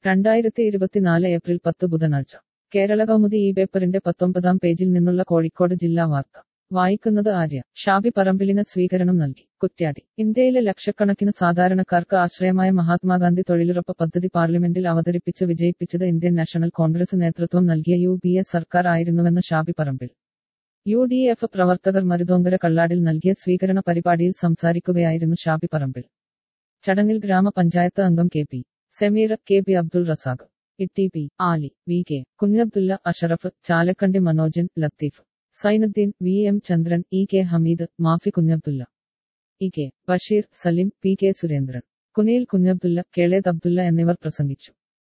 രണ്ടായിരത്തി ഇരുപത്തിനാല് ഏപ്രിൽ പത്ത് ബുധനാഴ്ച കേരള കൗമുദി ഈ പേപ്പറിന്റെ പത്തൊമ്പതാം പേജിൽ നിന്നുള്ള കോഴിക്കോട് ജില്ലാ വാർത്ത വായിക്കുന്നത് ആര്യ ഷാബി പറമ്പിലിന് സ്വീകരണം നൽകി കുറ്റ്യാടി ഇന്ത്യയിലെ ലക്ഷക്കണക്കിന് സാധാരണക്കാർക്ക് ആശ്രയമായ മഹാത്മാഗാന്ധി തൊഴിലുറപ്പ് പദ്ധതി പാർലമെന്റിൽ അവതരിപ്പിച്ച് വിജയിപ്പിച്ചത് ഇന്ത്യൻ നാഷണൽ കോൺഗ്രസ് നേതൃത്വം നൽകിയ യു ബി എ സർക്കാർ ആയിരുന്നുവെന്ന് Shafi Parambil U D F പ്രവർത്തകർ മരുതോങ്കര കള്ളാടിൽ നൽകിയ സ്വീകരണ പരിപാടിയിൽ സംസാരിക്കുകയായിരുന്നു ഷാബി പറമ്പിൽ ചടങ്ങിൽ ഗ്രാമപഞ്ചായത്ത് അംഗം K P Sameer K P Abdul Razak E P Ali V K Kunhabdulla Ashraf Chalakkandi Manojan Latheef Sainudheen V M Chandran E K Hameed Mafi Kunhabdulla E K Basheer Salim P K Surendran Kuniyil Kunhabdulla Keleth Abdulla എന്നിവർ പ്രസംഗിച്ചു